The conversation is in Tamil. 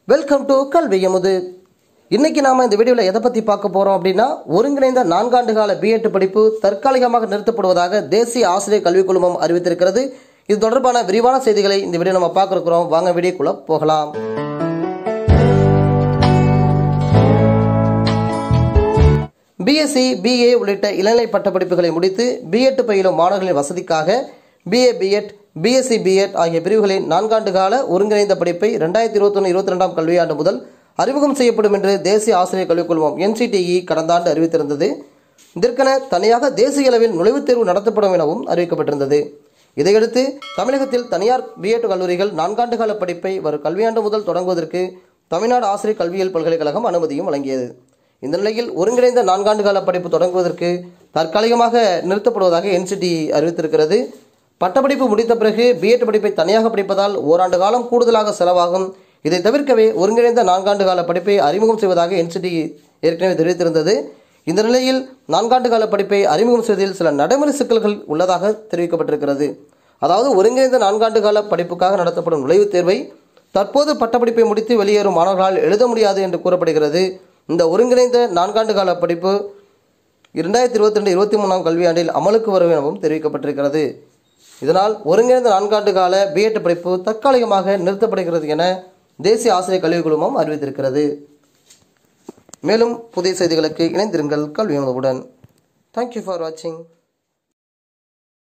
வெல்கம் டு கல்வி எமுது இன்னைக்கு நாம இந்த வீடியோவில் எதை பற்றி பார்க்க போறோம் அப்படின்னா ஒருங்கிணைந்த நான்காண்டு கால பிஎட் படிப்பு தற்காலிகமாக நிறுத்தப்படுவதாக தேசிய ஆசிரியர் கல்விக் குழுமம் அறிவித்திருக்கிறது இது தொடர்பான விரிவான செய்திகளை இந்த வீடியோ நம்ம பார்க்க இருக்கிறோம் வாங்க வீடியோக்குள்ள போகலாம் பிஎஸ்சி பிஏ உள்ளிட்ட இளநிலை பட்டப்படிப்புகளை முடித்து பிஎட் பயிலும் மாணவர்களின் வசதிக்காக பிஏ பிஎட் பிஎஸ்சி பிஎட் ஆகிய பிரிவுகளின் நான்காண்டு கால ஒருங்கிணைந்த படிப்பை ரெண்டாயிரத்தி இருபத்தொன்று இருபத்தி ரெண்டாம் கல்வியாண்டு முதல் அறிமுகம் செய்யப்படும் என்று தேசிய ஆசிரியர் கல்விக் குழுமம் என்சிடிஇ கடந்த ஆண்டு அறிவித்திருந்தது இதற்கென தனியாக தேசிய அளவில் நுழைவுத் தேர்வு நடத்தப்படும் எனவும் அறிவிக்கப்பட்டிருந்தது இதையடுத்து தமிழகத்தில் தனியார் பிஎட் கல்லூரிகள் நான்காண்டு கால படிப்பை வரும் கல்வியாண்டு முதல் தொடங்குவதற்கு தமிழ்நாடு ஆசிரியர் கல்வியியல் பல்கலைக்கழகம் அனுமதியும் வழங்கியது இந்த நிலையில் ஒருங்கிணைந்த நான்காண்டு கால படிப்பு தொடங்குவதற்கு தற்காலிகமாக நிறுத்தப்படுவதாக என்சிடி அறிவித்திருக்கிறது பட்டப்படிப்பு முடித்த பிறகு பிஎட் படிப்பை தனியாக படிப்பதால் ஓராண்டு காலம் கூடுதலாக செலவாகும் இதை தவிர்க்கவே ஒருங்கிணைந்த நான்காண்டு கால படிப்பை அறிமுகம் செய்வதாக என்சிடி ஏற்கனவே தெரிவித்திருந்தது இந்த நிலையில் நான்காண்டு கால படிப்பை அறிமுகம் செய்வதில் சில நடைமுறை சிக்கல்கள் உள்ளதாக தெரிவிக்கப்பட்டிருக்கிறது அதாவது ஒருங்கிணைந்த நான்காண்டு கால படிப்புக்காக நடத்தப்படும் நுழைவுத் தேர்வை தற்போது பட்டப்படிப்பை முடித்து வெளியேறும் மாணவர்களால் எழுத முடியாது என்று கூறப்படுகிறது இந்த ஒருங்கிணைந்த நான்காண்டு கால படிப்பு இரண்டாயிரத்தி இருபத்தி ரெண்டு இருபத்தி மூணாம் கல்வியாண்டில் அமலுக்கு வரும் எனவும் தெரிவிக்கப்பட்டிருக்கிறது இதனால் ஒருங்கிணைந்த நான்காண்டு கால பிஎட் படிப்பு தற்காலிகமாக நிறுத்தப்படுகிறது என தேசிய ஆசிரியர் கல்விக் குழுமம் அறிவித்திருக்கிறது மேலும் புதிய செய்திகளுக்கு இணைந்திருங்கள் கல்வி உணவுடன் தேங்க்யூ ஃபார் வாட்சிங்